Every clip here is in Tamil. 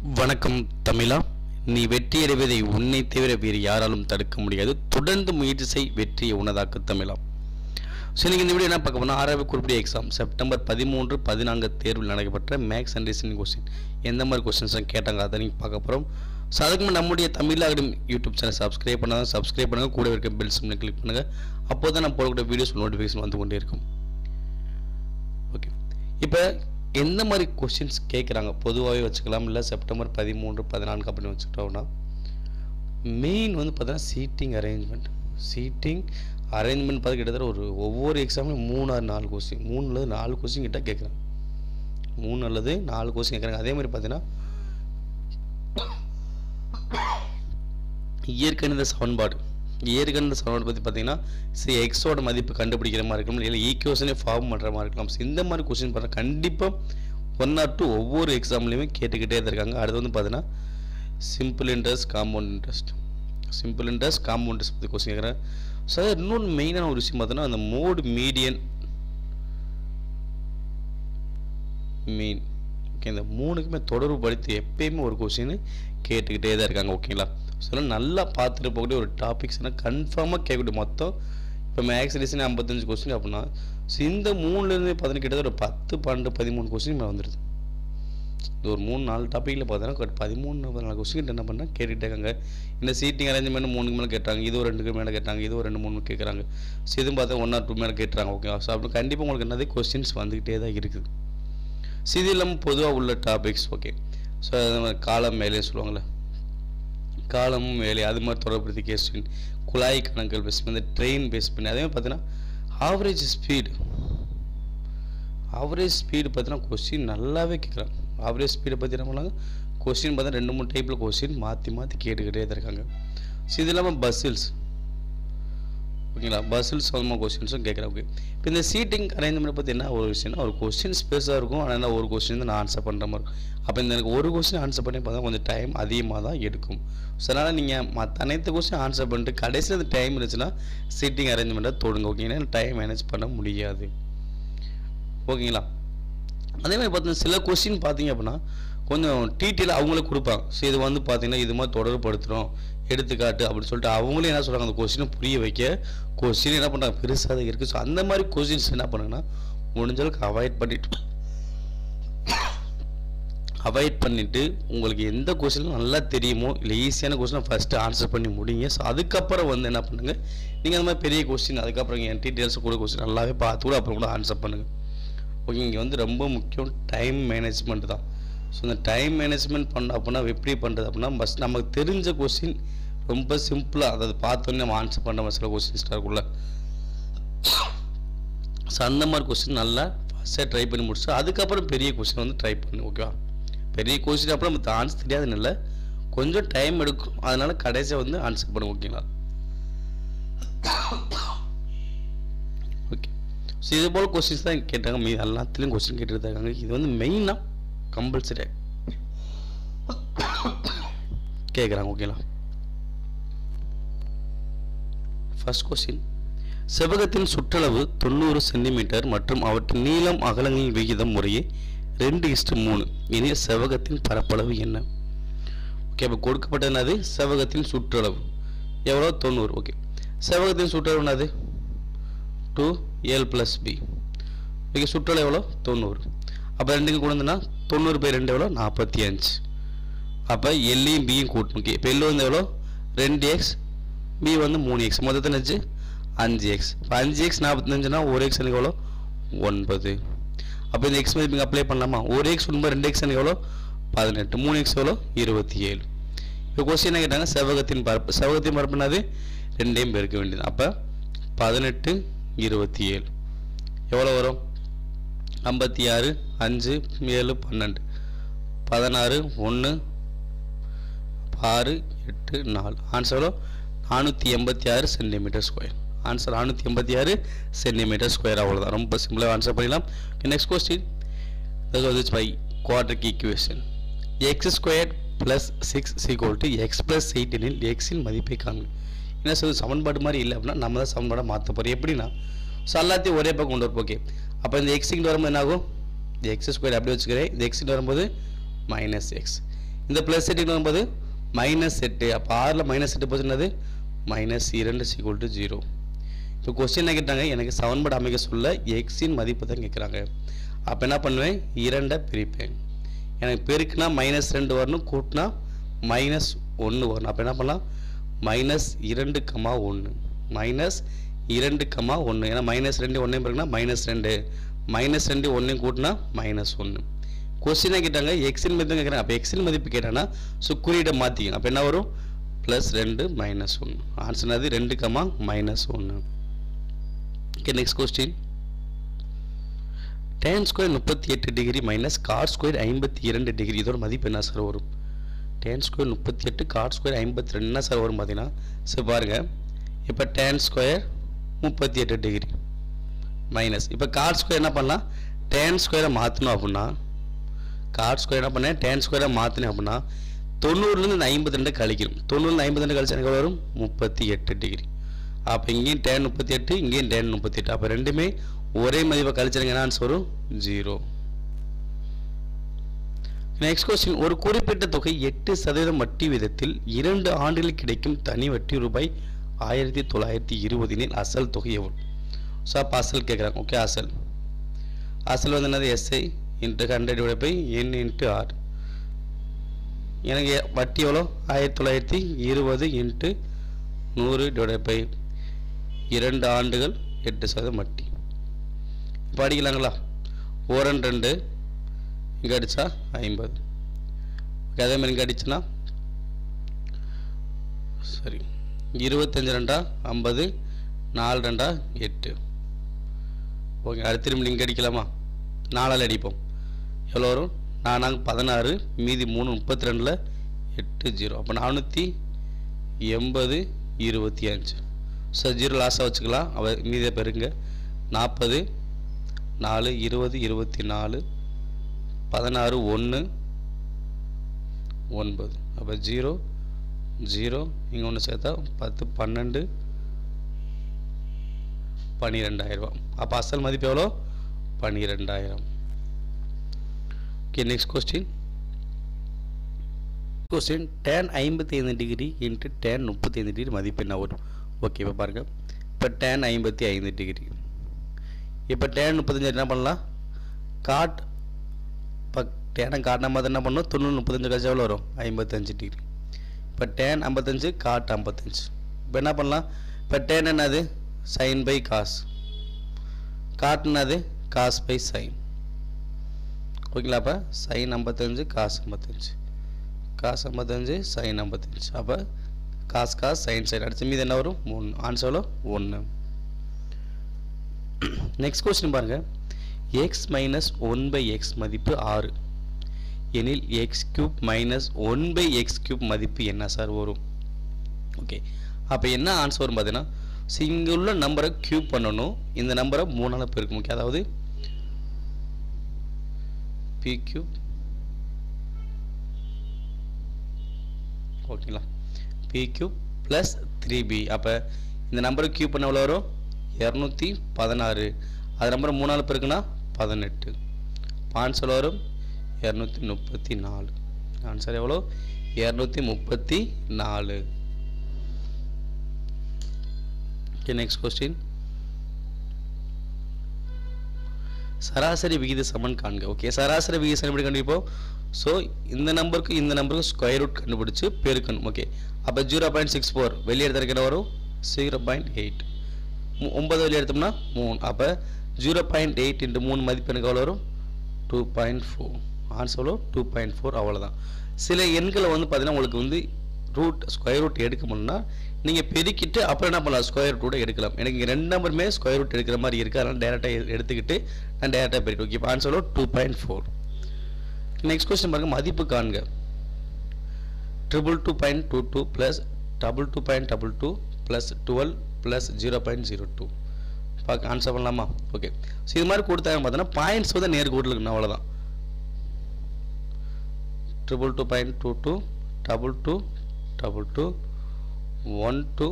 வணக்கம் தமிழா நீ வெற்றி அடைவதை உன்னை தவிர வேறு யாராலும் தடுக்க முடியாது தொடர்ந்து முயற்சி செய் வெற்றியை உனதாக்கு தமிழா ஸோ நீங்கள் இந்த வீடியோ என்ன பார்க்க போனால் ஆறாவது குறிப்பிட்ட எக்ஸாம் செப்டம்பர் பதிமூன்று பதினான்கு தேர்வில் நடைபெற்ற மேக்ஸ் அண்ட் ரீசனிங் கொஸ்டின் எந்த மாதிரி கொஸ்டின்ஸ்லாம் கேட்டாங்க அதை நீங்கள் பார்க்க போகிறோம் ஸோ அதுக்கு முன்னாடி நம்முடைய Tamil academy YouTube channel subscribe பண்ணாதான் சப்ஸ்கிரைப் பண்ணுங்கள் கூட இருக்க பெல் சிம்னு கிளிக் பண்ணுங்கள் அப்போ தான் நான் போடக்கூடிய வீடியோஸ் நோட்டிஃபிகேஷன் வந்து கொண்டே இருக்கும் ஓகே இப்போ எந்த மாதிரி கொஸ்டின்ஸ் கேட்குறாங்க பொதுவாகவே வச்சுக்கலாம் இல்லை செப்டம்பர் பதிமூன்று பதினான்கு அப்படின்னு வச்சுக்கிட்டோம்னா மெயின் வந்து பார்த்தீங்கன்னா சீட்டிங் அரேஞ்ச்மெண்ட் சீட்டிங் அரேஞ்ச்மெண்ட் பார்த்து கிட்டத்தட்ட ஒரு ஒவ்வொரு எக்ஸாம்லையும் மூணு ஆறு நாலு கொஸ்டின் மூணு அல்லது நாலு கொஸ்டின் கிட்ட கேட்குறாங்க மூணு அல்லது நாலு கொஸ்டின் கேட்குறாங்க அதே மாதிரி பார்த்தீங்கன்னா இயற்கணித சமன்பாடு இயற்கணித சமன்பாடு பற்றி பார்த்தீங்கன்னா சி எக்ஸோட மதிப்பு கண்டுபிடிக்கிற மாதிரி இருக்கலாம் இல்லை ஈக்குவேஷனே ஃபார்ம் பண்ணுற மாதிரி இருக்கலாம் So, இந்த மாதிரி கொஸ்டின் பண்ண கண்டிப்பாக ஒன் ஆர் டூ ஒவ்வொரு எக்ஸாம்லையுமே கேட்டுக்கிட்டே தான் இருக்காங்க அடுத்து வந்து பார்த்தீங்கன்னா simple interest compound interest simple interest compound interest பற்றி கொஸ்டின் கேட்குறேன் ஸோ அது இன்னொன்று மெயினான ஒரு விஷயம் பார்த்தீங்கன்னா அந்த மோடு மீடியன் மீன் ஓகே இந்த மூணுக்குமே தொடர்பு படுத்தி எப்பயுமே ஒரு கொஸ்டின் கேட்டுக்கிட்டே தான் இருக்காங்க ஓகேங்களா ஸோ நல்லா பார்த்துட்டு போகக்கூடிய ஒரு டாபிக்ஸ்னால் கன்ஃபார்மாக கேட்கக்கூடிய மொத்தம் இப்போ மேக்ஸ் ரீசன் ஐம்பத்தஞ்சு கொஸ்டின் அப்படின்னா ஸோ இந்த மூணுலேருந்து பார்த்தீங்கன்னா கிட்டத்தட்ட ஒரு பத்து பன்னெண்டு பதிமூணு கொஸ்டின் மேலே வந்துடுது இது ஒரு மூணு நாலு டாப்பிக்கில் பார்த்தோன்னா ஒரு பதிமூணு பதினாலு கொஸ்டின் என்ன பண்ணால் கேட்டுகிட்டே இருக்காங்க இந்த சீட்டிங் அரேஞ்ச்மெண்ட் மூணுக்கு மேலே கேட்டாங்க இது ஒரு ரெண்டுக்கு மேலே கேட்டாங்க இது ஒரு ரெண்டு மூணு கேட்குறாங்க ஸோ இதுவும் பார்த்தா ஒன் ஆர் டூ மேலே கேட்டுறாங்க ஓகே ஸோ அப்படி கண்டிப்பாக உங்களுக்கு என்னது கொஸ்டின்ஸ் வந்துக்கிட்டே தான் இருக்குது ஸோ இது இல்லாமல் பொதுவாக உள்ள டாபிக்ஸ் ஓகே ஸோ அது மாதிரி காலம் மேலே சொல்லுவாங்கள்ல காலமும் வேலை அது மாதிரி தொடர்படுத்தி கொஸ்டின் குழாய் கணக்குகள் பேஸ் பண்ணி ட்ரெயின் பேஸ் பண்ணி அதே மாதிரி பார்த்தீங்கன்னா ஆவரேஜ் ஸ்பீடு ஆவரேஜ் ஸ்பீடு பார்த்தீங்கன்னா கொஸ்டின் நல்லாவே கேட்குறாங்க ஆவரேஜ் ஸ்பீடை பற்றி என்ன பண்ணாங்க கொஸ்டின் பார்த்தா ரெண்டு மூணு டைப்பில் கொஸ்டின் மாற்றி மாற்றி கேட்டுக்கிட்டே தான் இருக்காங்க ஸோ இது இல்லாமல் பஸ்ஸில்ஸ் ஓகேங்களா பஸ்ஸில் சம்மந்தமாக கொஸ்டின்ஸும் கேட்குறாங்க ஓகே இப்போ இந்த சீட்டிங் அரேஞ்ச்மெண்ட் பற்றி என்ன ஒரு விஷயம்னா ஒரு கொஸ்டின்ஸ் பெருசாக இருக்கும் ஆனால் என்ன ஒரு கொஸ்டின் தான் நான் ஆன்சர் பண்ணுற மாதிரி இருக்கும் அப்போ இந்த எனக்கு ஒரு கொஸ்டின் ஆன்சர் பண்ணி பார்த்தா கொஞ்சம் டைம் அதிகமாக தான் எடுக்கும் ஸோ அதனால் நீங்கள் மற்ற அனைத்து கொஸ்டின் ஆன்சர் பண்ணிட்டு கடைசியில் அந்த டைம் இருந்துச்சுன்னா சீட்டிங் அரேஞ்ச்மெண்ட்டை தொடுங்க ஓகேங்களா டைம் மேனேஜ் பண்ண முடியாது ஓகேங்களா அதே மாதிரி பார்த்தீங்கன்னா சில கொஸ்டின் பார்த்தீங்க அப்படின்னா கொஞ்சம் டீட்டெயில் அவங்களே கொடுப்பாங்க ஸோ இது வந்து பார்த்தீங்கன்னா இது மாதிரி தொடர்படுத்துகிறோம் எடுத்துக்காட்டு அப்படின்னு சொல்லிட்டு அவங்களே என்ன சொல்கிறாங்க அந்த கொஸ்டினை புரிய வைக்க கொஸ்டின் என்ன பண்ணுறாங்க பெருசாக தான் இருக்குது ஸோ அந்த மாதிரி கொஸ்டின்ஸ் என்ன பண்ணுங்கன்னா முடிஞ்ச அளவுக்கு அவாய்ட் பண்ணிட்டு அவாய்ட் பண்ணிவிட்டு உங்களுக்கு எந்த கொஸ்டின் நல்லா தெரியுமோ இல்லை ஈஸியான கொஸ்டினை ஃபஸ்ட்டு ஆன்சர் பண்ணி முடிங்க ஸோ அதுக்கப்புறம் வந்து என்ன பண்ணுங்கள் நீங்கள் அந்த மாதிரி பெரிய கொஸ்டின் அதுக்கப்புறம் என் டீட்டெயில்ஸ் கூட கொஸ்டின் நல்லாவே பார்த்து கூட அப்புறம் கூட ஆன்சர் பண்ணுங்கள் ஓகே இங்கே வந்து ரொம்ப முக்கியம் டைம் மேனேஜ்மெண்ட் தான் ஸோ இந்த டைம் மேனேஜ்மெண்ட் பண்ண அப்படின்னா எப்படி பண்ணுறது அப்படின்னா ஃபஸ்ட் நமக்கு தெரிஞ்ச கொஸ்டின் ரொம்ப சிம்பிளாக அதாவது பார்த்தோன்னே நம்ம ஆன்சர் பண்ண சில கொஸ்டின்ஸ்லாம் இருக்குல்ல ஸோ அந்த மாதிரி கொஸ்டின் நல்லா ஃபஸ்ட்டாக ட்ரை பண்ணி முடிச்சு அதுக்கப்புறம் பெரிய கொஸ்டின் வந்து ட்ரை பண்ணு ஓகேவா பெரிய கொஸ்டின் அப்புறம் நமக்கு ஆன்சர் தெரியாதுன்னு இல்லை கொஞ்சம் டைம் எடுக்கும் அதனால கடைசியாக வந்து ஆன்சர் பண்ணுங்க ஓகேங்களா ஓகே ஸோ இது போல் கொஸ்டின்ஸ் தான் கேட்டாங்க மீ எல்லாத்துலேயும் கொஸ்டின் கேட்டுட்டு தான் இருக்காங்க இது வந்து மெயினாக கம்பல்சரியாக கேட்குறாங்க ஓகேங்களா ஃபர்ஸ்ட் கொஸ்டின் செவ்வகத்தின் சுற்றளவு தொண்ணூறு சென்டிமீட்டர் மற்றும் அவற்றின் நீளம் அகலங்களின் விகிதம் முறையே ரெண்டு இஸ்டு மூணு எனில் செவ்வகத்தின் பரப்பளவு என்ன ஓகே இப்போ கொடுக்கப்பட்ட என்னது செவ்வகத்தின் சுற்றளவு எவ்வளோ தொண்ணூறு ஓகே செவ்வகத்தின் சுற்றளவு என்னது டூ ஏல் ப்ளஸ் பி ஓகே சுற்றளவு எவ்வளோ தொண்ணூறு அப்போ ரெண்டுக்கு கொடுந்தனா தொண்ணூறு பை ரெண்டு எவ்வளோ நாற்பத்தி அஞ்சு அப்போ எல்லையும் பியும் கூட்டணும் ஓகே இப்போ எல்லு வந்து எவ்வளோ ரெண்டு எக்ஸ் பி வந்து மூணு எக்ஸ் மொத்தத்தில் வச்சு அஞ்சு எக்ஸ் இப்போ அஞ்சு எக்ஸ் நாற்பத்தஞ்சுனா ஒரு எக்ஸ் எனக்கு எவ்வளோ ஒன்பது அப்போ இந்த எக்ஸ் மதிப்பு அப்ளை பண்ணலாமா ஒரு எக்ஸ் ஒன்பது ரெண்டு எக்ஸ் எனக்கு எவ்வளோ பதினெட்டு மூணு எக்ஸ் எவ்வளோ இருபத்தி ஏழு இப்போ கொஸ்டின் என்ன கேட்டாங்க செவகத்தின் பரப்பு செவகத்தின் பரப்புனாது ரெண்டையும் பெருக்க வேண்டியது அப்போ பதினெட்டு இருபத்தி ஏழு எவ்வளோ வரும் ஐம்பத்தி ஆறு அஞ்சு ஏழு பன்னெண்டு பதினாறு ஒன்று ஆறு எட்டு நாலு ஆன்சர் எவ்வளோ நானூற்றி எண்பத்தி ஆறு சென்டிமீட்டர் ஸ்கொயர் ஆன்சர் நானூற்றி எண்பத்தி ஆறு சென்டிமீட்டர் ஸ்கொயர் அவ்வளோதான் ரொம்ப சிம்பிளாக ஆன்சர் பண்ணிடலாம் next question this was by quadratic equation x squared plus 6 is equal to x plus 8 எனில் x இன் மதிப்பை காண்க என்ன சொல்லுது சமன்பாடு மாதிரி இல்லை அப்படின்னா நம்ம தான் சமன்பாடை மாற்ற போகிறோம் எப்படின்னா ஸோ எல்லாத்தையும் ஒரே பக்கம் கொண்டு வரப்போம் ஓகே அப்போ இந்த எக்ஸுக்கு வரும்போது என்ன ஆகும் இந்த எக்ஸ் ஸ்கொயர் அப்படி வச்சுக்கிறேன் இந்த எக்ஸுக்கு வரும்போது மைனஸ் எக்ஸ் இந்த ப்ளஸ் எட்டு வரும்போது மைனஸ் எட்டு அப்போ ஆறில் மைனஸ் எட்டு போச்சுன்னது மைனஸ் இரண்டு சீக்குவல் டு ஜீரோ இப்போ கொஸ்டின் என்ன கேட்டாங்க எனக்கு சமன்பாடு அமைக்க சொல்ல எக்ஸின் மதிப்பு தான் கேட்குறாங்க அப்போ என்ன பண்ணுவேன் இரண்டை பிரிப்பேன் எனக்கு பெருக்குனா மைனஸ் ரெண்டு வரணும் கூட்டினா மைனஸ் ஒன்று வரணும் அப்போ என்ன பண்ணலாம் மைனஸ் இரண்டு கமா ஒன்று மைனஸ் இரண்டு கமா ஒன்று ஏன்னா மைனஸ் ரெண்டு ஒன்றையும் பிறகுனா மைனஸ் ரெண்டு மைனஸ் ரெண்டு ஒன்றையும் கூட்டினா மைனஸ் ஒன்று கொஸ்டினை கேட்டாங்க எக்ஸின் மதிப்பு கேட்குறாங்க அப்போ எக்ஸின் மதிப்பு கேட்டாங்கன்னா ஸோ குறியீடை மாற்றிக்கங்க அப்போ என்ன வரும் ப்ளஸ் ரெண்டு மைனஸ் ஒன்று ஆன்சர் அது ரெண்டு கமா மைனஸ் ஒன்று okay next question tan square முப்பத்தி எட்டு டிகிரி மைனஸ் கார் ஸ்கொயர் ஐம்பத்தி இரண்டு டிகிரி இதோட மதிப்பு என்ன சார் வரும் டேன் ஸ்கொயர் முப்பத்தி எட்டு கார் ஸ்கொயர் ஐம்பத்தி ரெண்டு என்ன சார் வரும் பார்த்தீங்கன்னா சரி பாருங்கள் இப்போ டேன் ஸ்கொயர் முப்பத்தி எட்டு டிகிரி மைனஸ் இப்போ கார் ஸ்கொயர் என்ன பண்ணலாம் டேன் ஸ்கொயரை மாற்றணும் அப்படின்னா கார் ஸ்கொயர் என்ன பண்ணேன் டேன் ஸ்கொயரை மாற்றினேன் அப்படின்னா தொண்ணூறுலேருந்து இந்த ஐம்பத்தி ரெண்டு கழிக்கணும் தொண்ணூறுலேருந்து ஐம்பத்தி ரெண்டு கழிச்சு எனக்கு வரும் முப்பத்தி எட்டு டிகிரி அப்போ இங்கேயும் டேன் முப்பத்தி எட்டு இங்கேயும் டேன் முப்பத்தி எட்டு அப்போ ரெண்டுமே ஒரே மதிப்பை கழிச்சிருங்க என்ன ஆன்சர் வரும் ஜீரோ நெக்ஸ்ட் கொஸ்டின் ஒரு குறிப்பிட்ட தொகை எட்டு சதவீதம் வட்டி விதத்தில் இரண்டு ஆண்டுகளில் கிடைக்கும் தனி வட்டி ரூபாய் ஆயிரத்தி தொள்ளாயிரத்தி இருபதினில் அசல் தொகை எவ்வளவு ஸோ அப்போ அசல் கேட்குறாங்க ஓகே அசல் அசல் வந்து என்னது SI into hundred divide by N into R எனக்கு வட்டி எவ்வளோ ஆயிரத்தி தொள்ளாயிரத்தி இருபது இன்ட்டு நூறு டிவைட் பை இரண்டு ஆண்டுகள் எட்டு சதவீதம் வட்டி இப்போ அடிக்கலாங்களா ஓரன் ரெண்டு இங்கே அடித்தா ஐம்பது ஓகே அதே மாதிரி இங்கே அடிச்சுன்னா சரி இருபத்தஞ்சு ரெண்டா ஐம்பது நாலு ரெண்டா எட்டு ஓகே அடுத்து திரும்பி இங்கே அடிக்கலாமா நாலால் அடிப்போம் எவ்வளோ வரும் நானாங்க பதினாறு மீதி மூணு முப்பத்தி ரெண்டில் எட்டு ஜீரோ அப்போ நானூற்றி எண்பது இருபத்தி அஞ்சு ஸோ ஜீரோ லாஸாக வச்சுக்கலாம் அவ மீதியை பெருங்க நாற்பது நாலு இருபது இருபத்தி நாலு பதினாறு ஒன்று ஒன்பது அப்போ ஜீரோ ஜீரோ இங்கே ஒன்று சேர்த்தா பத்து பன்னெண்டு பன்னிரெண்டாயிரம் அப்போ அசல் மதிப்பு எவ்வளோ பன்னிரெண்டாயிரம் okay next question question tan ஐம்பத்தி ஐந்து டிகிரி இன்ட்டு டேன் முப்பத்தி ஐந்து டிகிரி மதிப்பு என்ன வரும் ஓகே இப்போ பாருங்கள் இப்போ டேன் ஐம்பத்தி ஐந்து டிகிரி இப்போ டேன் முப்பத்தஞ்சு என்ன பண்ணலாம் காட் இப்போ டேனை காட்டின மாதிரி என்ன பண்ணணும் தொண்ணூறு முப்பத்தஞ்சு கழிச்சு எவ்வளோ வரும் ஐம்பத்தஞ்சு டிகிரி இப்போ டேன் ஐம்பத்தஞ்சு காட் ஐம்பத்தஞ்சு இப்போ என்ன பண்ணலாம் இப்போ டேன் என்னது சைன் பை காஸ் காட்டுனது காஸ் பை சைன் ஓகேங்களா அப்போ சைன் ஐம்பத்தஞ்சு காசு ஐம்பத்தஞ்சு காசு ஐம்பத்தஞ்சு சைன் ஐம்பத்தஞ்சு அப்போ காஸ் காஸ் சைன் சைன் அடிச்சு மீது என்ன வரும் மூணு ஆன்சர் ஒன்று நெக்ஸ்ட் கொஸ்டின் பாருங்க x minus one by x மதிப்பு ஆறு எனில் x cube minus one by x cube மதிப்பு என்ன சார் வரும் ஓகே அப்போ என்ன ஆன்சர் வரும் பார்த்தீங்கன்னா ஸோ இங்கே உள்ள நம்பரை கியூப் பண்ணணும் இந்த நம்பரை மூணால் பெருக்க முக்கியம் அதாவது பி கியூப் ஓகேங்களா B cube plus three B அப்போ இந்த நம்பரை கியூப் பண்ண எவ்வளோ வரும் இரநூத்தி பதினாறு அது நம்பரை மூணால் பெருக்குன்னா பதினெட்டு ஆன்சர் வரும் இரநூத்தி முப்பத்தி நாலு ஆன்சர் எவ்வளோ இரநூத்தி முப்பத்தி நாலு ஓகே நெக்ஸ்ட் கொஸ்டின் சராசரி விகித சமன் காண்க ஓகே சராசரி விகித சமன் எப்படி கண்டுபிடிப்போம் ஸோ இந்த நம்பருக்கு இந்த நம்பருக்கு ஸ்கொயர் ரூட் கண்டுபிடிச்சு பெருக்கணும் ஓகே அப்போ ஜீரோ பாயிண்ட் சிக்ஸ் ஃபோர் வெளியே எடுத்துறதுக்கு என்ன வரும் ஜீரோ பாயிண்ட் எயிட் ஒன்பது வெளியே எடுத்தோம்னா மூணு அப்போ ஜீரோ பாயிண்ட் எயிட் இன்ட்டு மூணு மதிப்பு எனக்கு எவ்வளோ வரும் டூ பாயிண்ட் ஃபோர் ஆன்சர் எவ்வளோ டூ பாயிண்ட் ஃபோர் அவ்வளோதான் சில எண்களை வந்து பார்த்தீங்கன்னா உங்களுக்கு வந்து ரூட் ஸ்கொயர் ரூட் எடுக்க முடியும்னா நீங்கள் பெருக்கிட்டு அப்புறம் என்ன பண்ணலாம் ஸ்கொயர் ரூட்டை எடுக்கலாம் எனக்கு இங்கே ரெண்டு நம்பருமே ஸ்கொயர் ரூட் எடுக்கிற மாதிரி இருக்குது அதனால் டேரெக்டாக எடுத்துக்கிட்டு நான் டேரெக்டாக பெருக்கி okay answer two point four next question பாருங்க மதிப்பு காண்க triple two point two two plus double two point double two plus twelve plus zero point zero two பார்க்க ஆன்சர் பண்ணலாமா ஓகே ஸோ இது மாதிரி கொடுத்தாங்க பார்த்தோன்னா பாயிண்ட்ஸ் வந்து நேர் கூட்டில் இருக்கணும் அவ்வளோதான் triple two point two two double two double two one two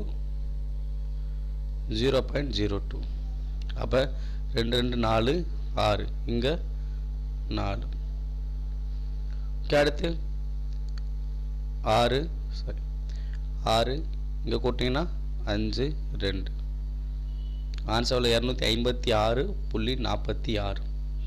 zero point zero two அப்போ ரெண்டு ரெண்டு நாலு ஆறு இங்கே நாலு ஓகே அடுத்து ஆறு சாரி ஆறு இங்கே கூட்டிங்கன்னா அஞ்சு ரெண்டு ஆன்சரில் இரநூத்தி ஐம்பத்தி ஆறு புள்ளி நாற்பத்தி ஆறு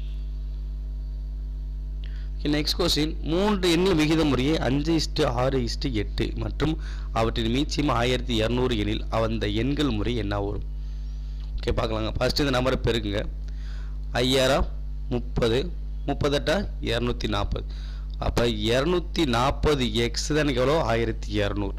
நெக்ஸ்ட் கொஸ்டின் மூன்று எண்ணில் விகித முறையே அஞ்சு இஸ்டு ஆறு இஸ்டு எட்டு மற்றும் அவற்றின் மீச்சியம் ஆயிரத்தி இரநூறு எனில் அந்த எண்கள் முறை என்ன வரும் ஓகே பார்க்கலாங்க ஃபர்ஸ்ட் இந்த நம்பரை பெருக்குங்க ஐயாயிரம் முப்பது முப்பத்தெட்டா இரநூத்தி நாற்பது அப்போ இரநூத்தி நாற்பது எக்ஸ் தான் எனக்கு எவ்வளோ ஆயிரத்தி இரநூறு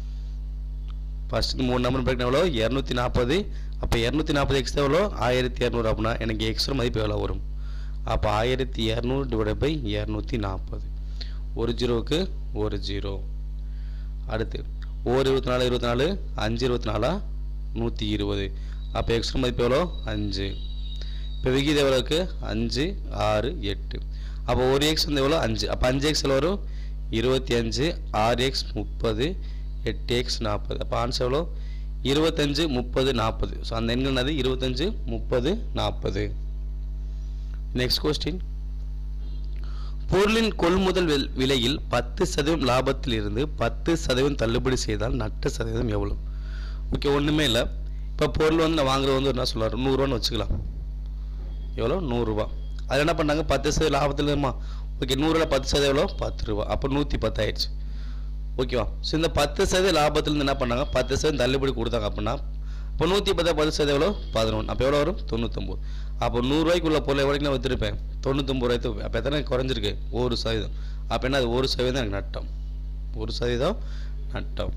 ஃபர்ஸ்ட் மூணு நம்பர் பெருக்கினா எவ்வளோ இரநூத்தி நாற்பது அப்போ இரநூத்தி நாற்பது எக்ஸ் எவ்வளோ ஆயிரத்தி இரநூறு அப்படின்னா எனக்கு எக்ஸோட மதிப்பு எவ்வளோ வரும் அப்போ ஆயிரத்தி இரநூறு டிவைட் பை இரநூத்தி நாற்பது ஒரு ஜீரோவுக்கு ஒரு ஜீரோ அடுத்து ஓர் இருபத்தி நாலு இருபத்தி நாலு அஞ்சு இருபத்தி நாலா நூற்றி இருபது அப்போ எக்ஸ்ட்ரா மதிப்பு எவ்வளோ அஞ்சு இப்போ விகிதம் எவ்வளோக்கு அஞ்சு ஆறு எட்டு அப்போ ஒரு எக்ஸ் வந்து எவ்வளோ அஞ்சு அப்போ அஞ்சு எக்ஸ் எவ்வளோ வரும் இருபத்தி அஞ்சு ஆறு எக்ஸ் முப்பது எட்டு எக்ஸ் நாற்பது அப்போ ஆன்சர் எவ்வளோ இருபத்தஞ்சு முப்பது நாற்பது ஸோ அந்த எண்கள் என்னது இருபத்தஞ்சு முப்பது நாற்பது நெக்ஸ்ட் கொஸ்டின் பொருளின் கொள்முதல் வில்- விலையில் பத்து சதவீதம் லாபத்தில் இருந்து பத்து சதவீதம் தள்ளுபடி செய்தால் நட்ட சதவீதம் எவ்வளோ ஓகே ஒன்றுமே இல்லை இப்போ பொருள் வந்து நான் வாங்குறது வந்து என்ன சொல்லுவார் நூறுரூவான்னு வச்சுக்கலாம் எவ்வளோ நூறுரூவா அது என்ன பண்ணாங்க பத்து சதவீதம் லாபத்தில் இருமா ஓகே நூறுல பத்து சதவீதம் எவ்வளோ பத்து ரூபா அப்போ நூற்றி பத்தாயிடுச்சு ஓகேவா ஸோ இந்த பத்து சதவீதம் லாபத்துலேருந்து என்ன பண்ணாங்க பத்து சதவீதம் தள்ளுபடி கொடுத்தாங்க அப்படின்னா இப்போ நூற்றி பத்தா பத்து சதவீதம் எவ்வளோ பதினொன்று அப்போ எவ்வளோ வரும் தொண்ணூத்தொம்பது அப்போ நூறுரூவாய்க்குள்ள பொருளை எவ்வளோக்கு நான் விற்றுருப்பேன் தொண்ணூத்தொம்பது ரூபாய்க்கு அப்போ எத்தனை குறைஞ்சிருக்கு ஒரு சதவீதம் அப்போ என்ன அது ஒரு சதவீதம் எனக்கு நட்டம் ஒரு சதவீதம் நட்டம்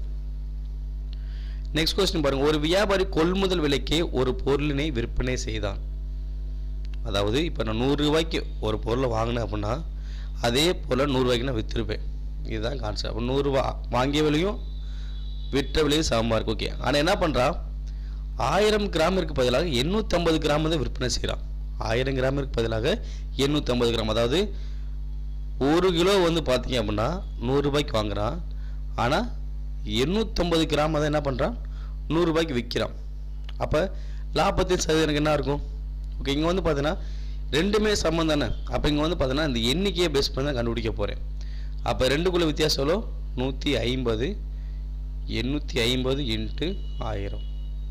நெக்ஸ்ட் கொஸ்டின் பாருங்க ஒரு வியாபாரி கொள்முதல் விலைக்கு ஒரு பொருளினை விற்பனை செய்தான் அதாவது இப்போ நான் நூறு ரூபாய்க்கு ஒரு பொருளை வாங்கினேன் அப்படின்னா அதே பொருளை நூறுரூவாய்க்கு நான் விற்றுருப்பேன் இதுதான் கான்செப்ட் அப்போ நூறுரூவா வாங்கிய விலையும் விற்ற விலையும் சமமாக இருக்கு ஓகே ஆனால் என்ன பண்ணுறான் ஆயிரம் கிராமிற்கு பதிலாக எண்ணூற்றம்பது கிராம் தான் விற்பனை செய்கிறான் ஆயிரம் கிராமிற்கு பதிலாக எண்ணூற்றம்பது கிராம் அதாவது ஒரு கிலோ வந்து பார்த்தீங்க அப்படின்னா நூறுரூபாய்க்கு வாங்குறான் ஆனால் எண்ணூற்றம்பது கிராம் தான் என்ன பண்ணுறான் நூறுரூபாய்க்கு விற்கிறான் அப்போ லாபத்தின் சதவீதம் எனக்கு என்ன இருக்கும் ஓகே இங்கே வந்து பார்த்தீங்கன்னா ரெண்டுமே சமம் தானே அப்போ இங்கே வந்து பார்த்தீங்கன்னா இந்த எண்ணிக்கையை பேஸ் பண்ணி தான் கண்டுபிடிக்க போகிறேன் அப்போ ரெண்டுக்குள்ள வித்தியாசம் எவ்வளோ நூற்றி ஐம்பது எண்ணூற்றி ஐம்பது இன்ட்டு ஆயிரம்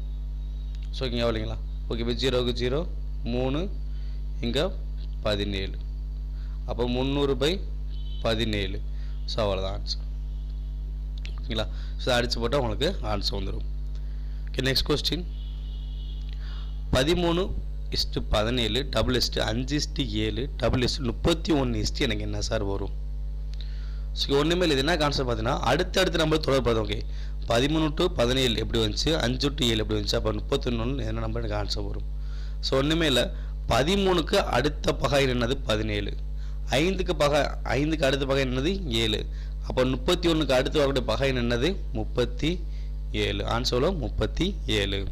ஸோ இங்கே எவ்வளோங்களா ஓகே இப்போ ஜீரோவுக்கு ஜீரோ மூணு இங்கே பதினேழு அப்போ முந்நூறு பை பதினேழு ஸோ அவ்வளோதான் ஆன்சர் ஓகேங்களா ஸோ அடித்து போட்டால் உங்களுக்கு ஆன்சர் வந்துடும் ஓகே நெக்ஸ்ட் கொஸ்டின் பதிமூணு இஸ்ட்டு பதினேழு டபுள் இஸ்ட்டு அஞ்சு இஸ்ட்டு ஏழு டபுள் இஸ்ட்டு முப்பத்தி ஒன்று இஸ்ட்டு எனக்கு என்ன சார் வரும் ஸோ ஒன்றுமே இல்லை இது என்ன கான்செப்ட் பார்த்தீங்கன்னா அடுத்தடுத்து நம்ம தொடர்பு ஓகே பதிமூணு டு பதினேழு எப்படி வந்துச்சு அஞ்சு டு ஏழு எப்படி வந்துச்சு அப்போ முப்பத்தொன்று என்ன நம்பர் எனக்கு ஆன்சர் வரும் ஸோ ஒன்றுமே இல்லை பதிமூணுக்கு அடுத்த பகை என்னது பதினேழு ஐந்துக்கு பகை ஐந்துக்கு அடுத்த பகை என்னது ஏழு அப்போ முப்பத்தி ஒன்றுக்கு அடுத்து வரக்கூடிய பகை என்னது முப்பத்தி ஏழு ஆன்சர்ல முப்பத்தி ஏழு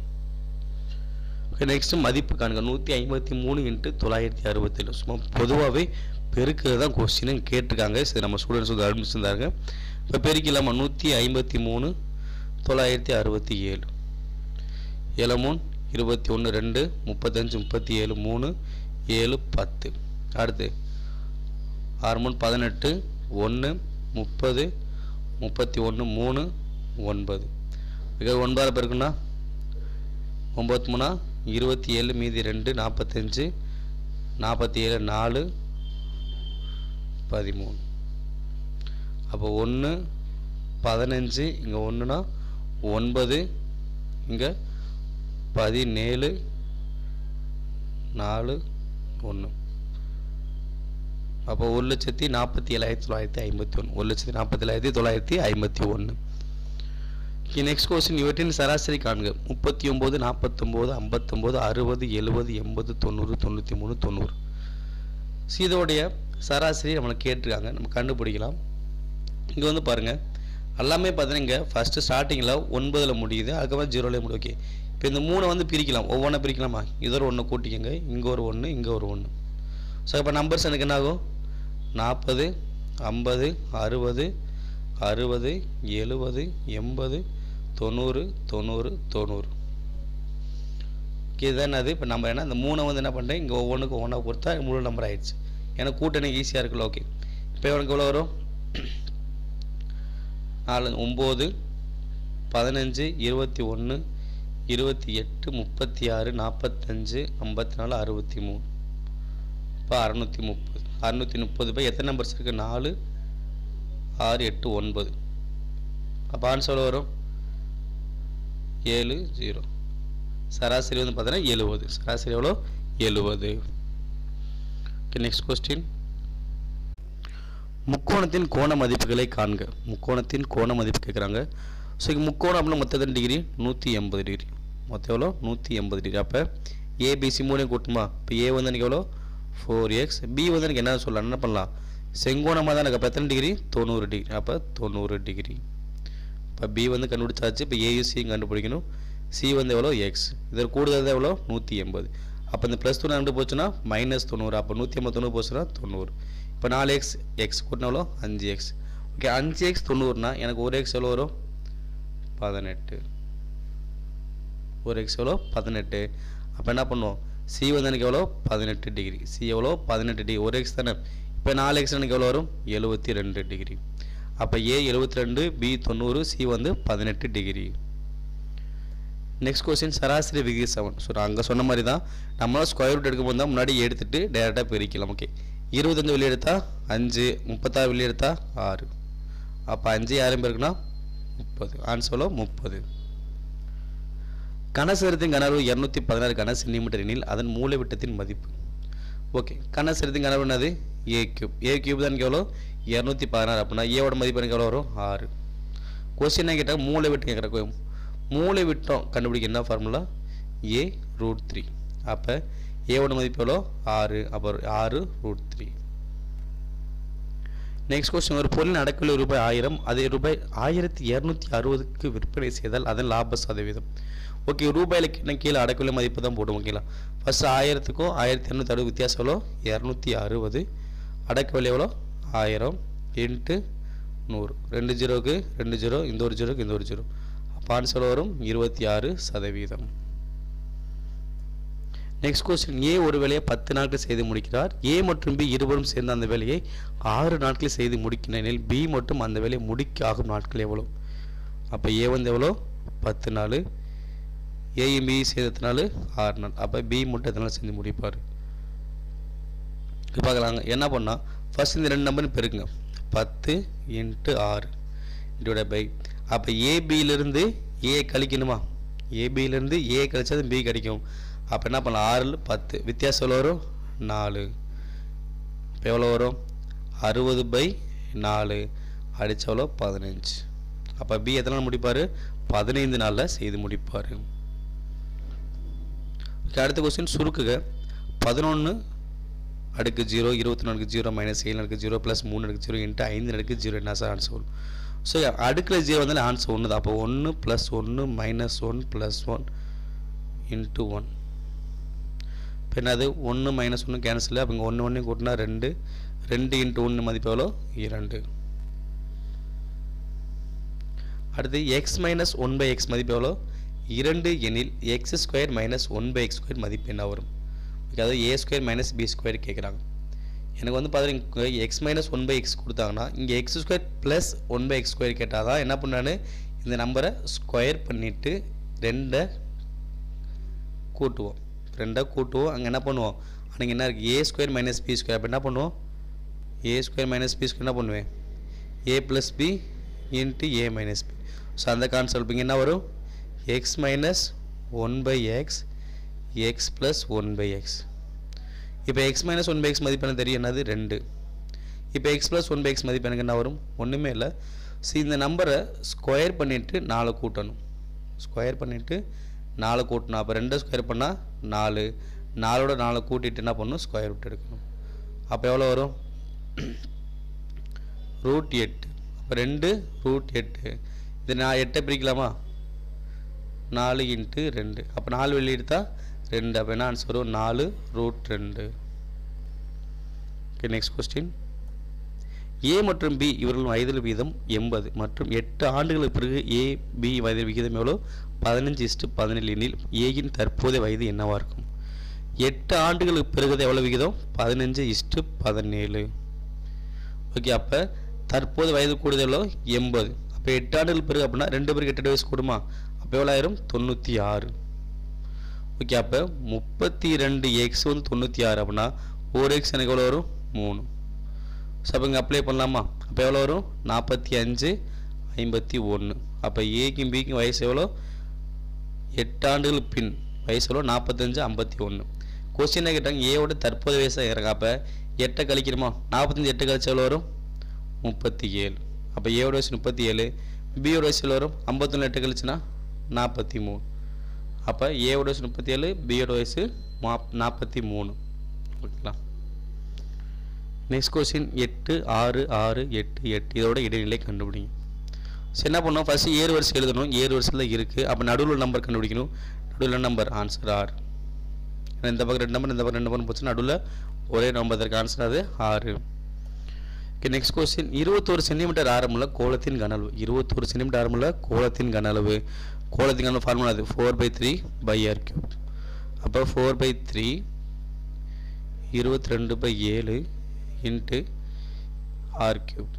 ஓகே நெக்ஸ்ட் மதிப்பு காணுங்க நூற்றி ஐம்பத்தி மூணு இன்ட்டு தொள்ளாயிரத்தி அறுபத்தேழு சும்மா பொதுவாகவே பெருக்கிறது தான் கொஸ்டின் கேட்டிருக்காங்க சரி நம்ம ஸ்டூடெண்ட்ஸ் வந்து அனுப்பிச்சிருந்தாங்க இப்போ பெருக்கலாமா நூற்றி ஐம்பத்தி மூணு தொள்ளாயிரத்தி அறுபத்தி ஏழு ஏழு மூணு இருபத்தி ஒன்று ரெண்டு முப்பத்தஞ்சு முப்பத்தி ஏழு மூணு ஏழு பத்து அடுத்து ஆறு மூணு பதினெட்டு ஒன்று முப்பது முப்பத்தி ஒன்று மூணு ஒன்பது மிக ஒன்பதால் பெருக்குன்னா ஒம்பத்தி மூணா இருபத்தி ஏழு மீதி ரெண்டு நாற்பத்தஞ்சு நாற்பத்தி ஏழு நாலு பதிமூணு அப்போ ஒன்று பதினஞ்சு இங்கே ஒன்றுனா ஒன்பது இங்கே பதினேழு நாலு ஒன்று அப்போ ஒரு லட்சத்தி நாற்பத்தி ஏழாயிரத்தி தொள்ளாயிரத்தி ஐம்பத்தி ஒன்று ஒரு லட்சத்தி நாற்பத்தி ஏழாயிரத்தி தொள்ளாயிரத்தி ஐம்பத்தி ஒன்று நெக்ஸ்ட் கொஸ்டின் இவற்றின் சராசரி காண்க முப்பத்தி ஒம்பது நாற்பத்தொம்போது ஐம்பத்தொம்போது அறுபது எழுபது எண்பது தொண்ணூறு தொண்ணூற்றி மூணு தொண்ணூறு ஸோ இதோடைய சராசரி நம்மளை கேட்டிருக்காங்க நம்ம கண்டுபிடிக்கலாம் இங்கே வந்து பாருங்கள் எல்லாமே பார்த்தீங்கன்னா இங்கே ஃபஸ்ட்டு ஸ்டார்டிங்கில் ஒன்பதில் முடியுது அதுக்கப்புறம் ஜீரோலேயே முடியும் ஓகே இப்போ இந்த மூணை வந்து பிரிக்கலாம் ஒவ்வொன்றா பிரிக்கலாமா இதோ ஒன்று கூட்டிக்கங்க இங்கே ஒரு ஒன்று இங்கே ஒரு ஒன்று ஸோ இப்போ நம்பர்ஸ் எனக்கு என்ன ஆகும் நாற்பது ஐம்பது அறுபது அறுபது எழுபது எண்பது தொண்ணூறு தொண்ணூறு தொண்ணூறு இதுதான் அது இப்போ நம்ம என்ன இந்த மூணை வந்து என்ன பண்ணுறேன் இங்கே ஒவ்வொன்றுக்கு ஒவ்வொன்றா கொடுத்தா முழு நம்பர் ஆயிடுச்சு ஏன்னா கூட்டணி ஈஸியாக இருக்குல்ல ஓகே இப்போ எனக்கு எவ்வளோ வரும் நாலு ஒம்பது பதினஞ்சு இருபத்தி ஒன்று இருபத்தி எட்டு முப்பத்தி ஆறு நாற்பத்தஞ்சு ஐம்பத்தி நாலு அறுபத்தி மூணு இப்போ அறநூற்றி முப்பது அறநூற்றி முப்பது பை எத்தனை நம்பர்ஸ் இருக்குது நாலு ஆறு எட்டு ஒன்பது அப்போ ஆன்சர் எவ்வளோ வரும் ஏழு ஜீரோ சராசரி வந்து பார்த்தீங்கன்னா எழுபது சராசரி எவ்வளோ எழுபது ஓகே நெக்ஸ்ட் கொஸ்டின் முக்கோணத்தின் கோண மதிப்புகளை காண்க முக்கோணத்தின் கோண மதிப்பு கேட்குறாங்க ஸோ இங்கே முக்கோணம் அப்படின்னா மொத்தம் எத்தனை டிகிரி நூற்றி எண்பது டிகிரி மொத்தம் எவ்வளோ நூற்றி எண்பது டிகிரி அப்போ ஏபிசி மூணையும் கூட்டுமா இப்போ ஏ வந்து எனக்கு எவ்வளோ ஃபோர் எக்ஸ் பி வந்து எனக்கு என்ன சொல்லலாம் என்ன பண்ணலாம் செங்கோணமாக தான் எனக்கு அப்போ எத்தனை டிகிரி தொண்ணூறு டிகிரி அப்போ தொண்ணூறு டிகிரி இப்போ பி வந்து கண்டுபிடிச்சாச்சு இப்போ ஏயுசியும் கண்டுபிடிக்கணும் சி வந்து எவ்வளோ எக்ஸ் இதில் கூடுதல் தான் எவ்வளோ நூற்றி எண்பது அப்போ இந்த ப்ளஸ் தொண்ணூறு ரெண்டு போச்சுன்னா மைனஸ் தொண்ணூறு அப்போ நூற்றி ஐம்பது தொண்ணூறு போச்சுன்னா தொண்ணூறு இப்போ நாலு எக்ஸ் எக்ஸ் கூட்டினா எவ்வளோ அஞ்சு எக்ஸ் ஓகே அஞ்சு எக்ஸ் தொண்ணூறுனா எனக்கு ஒரு எக்ஸ் எவ்வளோ வரும் பதினெட்டு ஒரு எக்ஸ் எவ்வளோ பதினெட்டு அப்போ என்ன பண்ணுவோம் சி வந்து எனக்கு எவ்வளோ பதினெட்டு டிகிரி சி எவ்வளோ பதினெட்டு டிகிரி ஒரு எக்ஸ் தானே இப்போ நாலு எக்ஸ் எனக்கு எவ்வளோ வரும் எழுபத்தி ரெண்டு டிகிரி அப்போ ஏ எழுபத்தி ரெண்டு பி தொண்ணூறு சி வந்து பதினெட்டு டிகிரி நெக்ஸ்ட் கொஸ்டின் சராசரி விகித செவன் ஸோ நான் அங்கே சொன்ன மாதிரி தான் நம்மளால் ஸ்கொயர் ரூட் எடுக்கும்போது தான் முன்னாடி எடுத்துட்டு டேரெக்டாக பிரிக்கலாம் ஓகே இருபத்தஞ்சு வெளியே எடுத்தா அஞ்சு முப்பத்தாறு வெளியே எடுத்தா ஆறு அப்போ அஞ்சு யாரும் பேருக்குன்னா முப்பது ஆன்சர்லோ முப்பது கனசரத்தின் கனவு இரநூத்தி பதினாறு கன சென்டிமீட்டர் எனில் அதன் மூலை விட்டத்தின் மதிப்பு ஓகே கனசரத்தின் கனவு என்னது ஏ கியூப் ஏ கியூப் தான் எனக்கு எவ்வளோ இரநூத்தி பதினாறு அப்படின்னா ஏவோட மதிப்பு எனக்கு எவ்வளோ வரும் ஆறு கொஸ்டின் என்ன கேட்டால் மூளை விட்டு கேட்குற மூளை விட்டம் கண்டுபிடிக்க என்ன ஃபார்முலா ஏ ரூட் த்ரீ அப்போ ஏவோட மதிப்பு எவ்வளோ ஆறு அப்போ ஆறு ரூட் த்ரீ நெக்ஸ்ட் கொஸ்டின் ஒரு பொருளின் அடக்கவிலை ரூபாய் ஆயிரம் அதே ரூபாய் ஆயிரத்தி இரநூத்தி அறுபதுக்கு விற்பனை செய்தால் அதன் லாப சதவீதம் ஓகே ரூபாயில் என்ன கீழே அடக்கவிலை மதிப்பு தான் போடும் ஓகேங்களா ஃபர்ஸ்ட் ஆயிரத்துக்கும் ஆயிரத்தி இரநூத்தி அறுபது வித்தியாசம் எவ்வளோ இரநூத்தி அறுபது அடக்கவிலை எவ்வளோ ஆயிரம் இன்ட்டு நூறு ரெண்டு ஜீரோவுக்கு ரெண்டு ஜீரோ இந்த ஒரு ஜீரோக்கு இந்த ஒரு ஜீரோ அப்போ ஆன்சர் வரும் இருபத்தி ஆறு சதவீதம் நெக்ஸ்ட் கொஸ்டின் ஏ ஒரு வேலையை பத்து நாட்கள் செய்து முடிக்கிறார் ஏ மற்றும் பி இருவரும் சேர்ந்து அந்த வேலையை ஆறு நாட்களில் செய்து முடிக்கின்றனில் பி மட்டும் அந்த வேலையை முடிக்க ஆகும் நாட்கள் எவ்வளோ அப்போ ஏ வந்து எவ்வளோ பத்து நாள் ஏயும் பி செய்ததுனால ஆறு நாள் அப்போ பி மட்டும் எத்தனை நாள் செஞ்சு முடிப்பார் இப்போ பார்க்கலாங்க என்ன பண்ணால் ஃபர்ஸ்ட் இந்த ரெண்டு நம்பரும் பெருக்குங்க பத்து இன்ட்டு ஆறு டிவைட பை அப்போ ஏபியிலிருந்து ஏ கழிக்கணுமா ஏபியிலேருந்து ஏ கழிச்சா பி கிடைக்கும் அப்போ என்ன பண்ணலாம் ஆறில் பத்து வித்தியாசம் எவ்வளோ வரும் நாலு இப்போ எவ்வளோ வரும் அறுபது பை நாலு அடிச்ச எவ்வளோ பதினஞ்சு அப்போ பி எத்தனை நாள் முடிப்பார் பதினைந்து நாளில் செய்து முடிப்பார் அடுத்த கொஸ்டின் சுருக்குக பதினொன்று அடுக்கு ஜீரோ இருபத்தி நாலுக்கு ஜீரோ மைனஸ் ஏழு அடுக்கு ஜீரோ ப்ளஸ் மூணு அடுக்கு ஜீரோ இன்ட்டு ஐந்து அடுக்கு ஜீரோ என்ன சார் ஆன்சர் வரும் ஸோ அடுக்கில் ஜீரோ வந்தாலும் ஆன்சர் ஒன்று தான் அப்போ ஒன்று ப்ளஸ் ஒன்று minus one plus one into one இப்போ என்னது ஒன்று மைனஸ் ஒன்று கேன்சல் அப்போ இங்கே ஒன்று ஒன்று கூட்டினா ரெண்டு ரெண்டு இன்ட்டு ஒன்று மதிப்பு எவ்வளோ இரண்டு அடுத்து x minus one by x மதிப்பு எவ்வளோ இரண்டு எனில் x square minus one by x square மதிப்பு என்ன வரும் ஓகே அதாவது A square minus B square கேட்குறாங்க எனக்கு வந்து பார்த்தீங்கன்னா x minus one by x கொடுத்தாங்கன்னா இங்கே x square plus one by x square கேட்டால் தான் என்ன பண்ணான்னு இந்த நம்பரை ஸ்கொயர் பண்ணிவிட்டு ரெண்டை கூட்டுவோம் ரெண்டாக கூட்டுவோம் அங்கே என்ன பண்ணுவோம் அன்றைக்கி என்ன இருக்குது A square minus B square அப்போ என்ன பண்ணுவோம் A square minus B square என்ன பண்ணுவேன் A plus B into A minus B so அந்த கான்செப்ட் இங்கே என்ன வரும் x minus one by x x plus one by x இப்போ x minus one by x மதிப்பு எனக்கு தெரியும் என்னது ரெண்டு இப்போ x plus one by x மதிப்பு எனக்கு என்ன வரும் ஒன்றுமே இல்லை ஸோ இந்த நம்பரை ஸ்கொயர் பண்ணிவிட்டு நாலு கூட்டணும் ஸ்கொயர் பண்ணிவிட்டு நாலு கூட்டணும் அப்போ ரெண்டு ஸ்கொயர் பண்ணால் நாலு நாலோட நாலு கூட்டிட்டு என்ன பண்ணணும் ஸ்கொயர் ரூட் எடுக்கணும் அப்போ எவ்வளோ வரும் ரூட் எட்டு அப்போ ரெண்டு ரூட் எட்டு இது நான் எட்டை பிரிக்கலாமா நாலு இன்ட்டு ரெண்டு அப்போ நாலு வெளியே எடுத்தால் ரெண்டு அப்போ என்ன ஆன்சர் வரும் நாலு ரூட் ரெண்டு ஓகே நெக்ஸ்ட் கொஸ்டின் ஏ மற்றும் பி இவர்கள் வயதில் வீதம் எண்பது மற்றும் எட்டு ஆண்டுகளுக்கு பிறகு ஏ பி வயதில் விகிதம் எவ்வளோ பதினஞ்சு இஸ்டு பதினேழு எனில் ஏயின் தற்போதைய வயது என்னவா இருக்கும் எட்டு ஆண்டுகளுக்கு பிறகு எவ்வளோ விகிதம் பதினஞ்சு இஸ்டு பதினேழு ஓகே அப்போ தற்போது வயது கூடுதல் எவ்வளோ எண்பது அப்போ இப்போ எட்டு ஆண்டுகள் பிறகு அப்படின்னா ரெண்டு பேருக்கு எட்டு வயசு கூடுமா அப்போ எவ்வளோ ஆயிரும் தொண்ணூற்றி ஆறு ஓகே அப்போ முப்பத்தி ரெண்டு எக்ஸ் வந்து தொண்ணூற்றி ஆறு அப்படின்னா ஒரு எக்ஸ் எனக்கு எவ்வளோ வரும் மூணு ஸோ அப்போ இங்கே அப்ளை பண்ணலாமா அப்போ எவ்வளோ வரும் நாற்பத்தி அஞ்சு ஐம்பத்தி ஒன்று அப்போ ஏக்கும் பிக்கும் வயசு எவ்வளோ எட்டு ஆண்டுகள் பின் வயசு எவ்வளோ நாற்பத்தஞ்சு ஐம்பத்தி ஒன்று கொஸ்டினை கேட்டாங்க ஏவோட தற்போது வயசாக இறங்க அப்போ எட்டை கழிக்கணுமா நாற்பத்தஞ்சு எட்டு கழிச்சு எவ்வளோ வரும் முப்பத்தி ஏழு அப்போ ஏவோட வயசு முப்பத்தி ஏழு பியோட வயசு எவ்வளோ வரும் ஐம்பத்தொன்று எட்டு கழிச்சுன்னா நாற்பத்தி மூணு அப்போ ஏவோட வயசு முப்பத்தி ஏழு பியோட வயசு மா நாற்பத்தி மூணு ஓகேங்களா நெக்ஸ்ட் கொஸ்டின் எட்டு ஆறு ஆறு எட்டு எட்டு இதோட இடைநிலை கண்டுபிடிங்க ஸோ என்ன பண்ணோம் ஃபஸ்ட்டு ஏறு வரிசை எழுதணும் ஏறு வரிசையில் தான் இருக்குது அப்போ நடுவில் நம்பர் கண்டுபிடிக்கணும் நடுவில் நம்பர் ஆன்சர் ஆறு ஏன்னா இந்த பக்கம் ரெண்டு நம்பர் இந்த பக்கம் ரெண்டு நம்பர் போச்சு நடுவில் ஒரே நம்பர் இதற்கு ஆன்சர் அது ஆறு ஓகே நெக்ஸ்ட் கொஸ்டின் இருபத்தோரு சென்டிமீட்டர் ஆரமுள்ள கோலத்தின் கனளவு இருபத்தோரு சென்டிமீட்டர் ஆரமுள்ள கோலத்தின் கனளவு கோலத்தின் கனவு ஃபார்முலா அது four by three pi R cube அப்போ ஃபோர் பை த்ரீ இருபத்தி ரெண்டு பை ஏழு இன்ட்டு ஆர் கியூப்